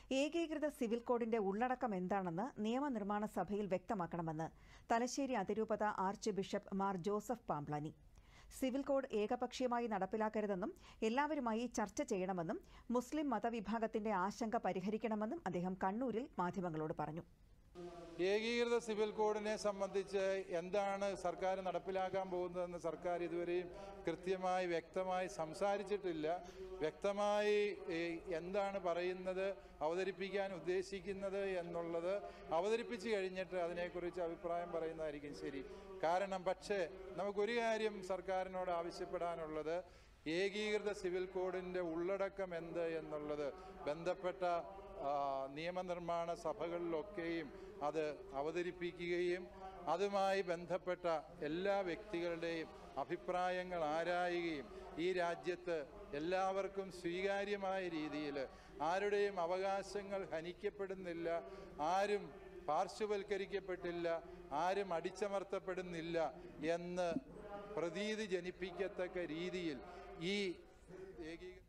ഏകീകൃത സിവിൽ കോഡിന്റെ ഉള്ളടക്കം എന്താണെന്ന് നിയമനിർമ്മാണ സഭയിൽ വ്യക്തമാക്കണമെന്ന് തലശ്ശേരി അതിരൂപത archbishop Mar Joseph Pamplany civil code ഏകപക്ഷീയമായി നടപ്പിലാക്കരുതെന്നും എല്ലാവരുമായി ചർച്ച ചെയ്യണമെന്നും മുസ്ലിം മതവിഭാഗത്തിന്റെ ആശങ്ക പരിഹരിക്കണമെന്നും അദ്ദേഹം കണ്ണൂരിൽ മാധ്യമങ്ങളോട് പറഞ്ഞു ഏകീകൃത സിവിൽ കോഡിനെ സംബന്ധിച്ച് എന്താണ് സർക്കാർ നടപ്പിലാക്കാൻ പോകുന്നതെന്ന് സർക്കാർ ഇതുവരെയും കൃത്യമായി വ്യക്തമായി സംസാരിച്ചിട്ടില്ല വ്യക്തമായി ഈ, എന്താണ് പറയുന്നത് അവതരിപ്പിക്കാൻ ഉദ്ദേശിക്കുന്നത് എന്നുള്ളത് അവതരിപ്പിച്ച് കഴിഞ്ഞിട്ട് അതിനെക്കുറിച്ച് അഭിപ്രായം പറയുന്നതായിരിക്കും ശരി കാരണം പക്ഷേ നമുക്കൊരു കാര്യം സർക്കാരിനോട് ആവശ്യപ്പെടാനുള്ളത് ഏകീകൃത സിവിൽ കോഡിൻ്റെ ഉള്ളടക്കം എന്ത് എന്നുള്ളത് ബന്ധപ്പെട്ട ആ, നിയമനിർമ്മാണ സഭകളിലൊക്കെയും അത് അവതരിപ്പിക്കുകയും അതുമായി ബന്ധപ്പെട്ട എല്ലാ വ്യക്തികളുടെയും അഭിപ്രായങ്ങൾ ആരായുകയും ഈ രാജ്യത്ത് എല്ലാവർക്കും സ്വീകാര്യമായ രീതിയിൽ ആരുടെയും അവകാശങ്ങൾ ഹനിക്കപ്പെടുന്നില്ല ആരും പാർശ്വവൽക്കരിക്കപ്പെട്ടില്ല ആരും അടിച്ചമർത്തപ്പെടുന്നില്ല എന്ന് പ്രതീതി ജനിപ്പിക്കത്തക്ക രീതിയിൽ ഈ ഏകീകൃത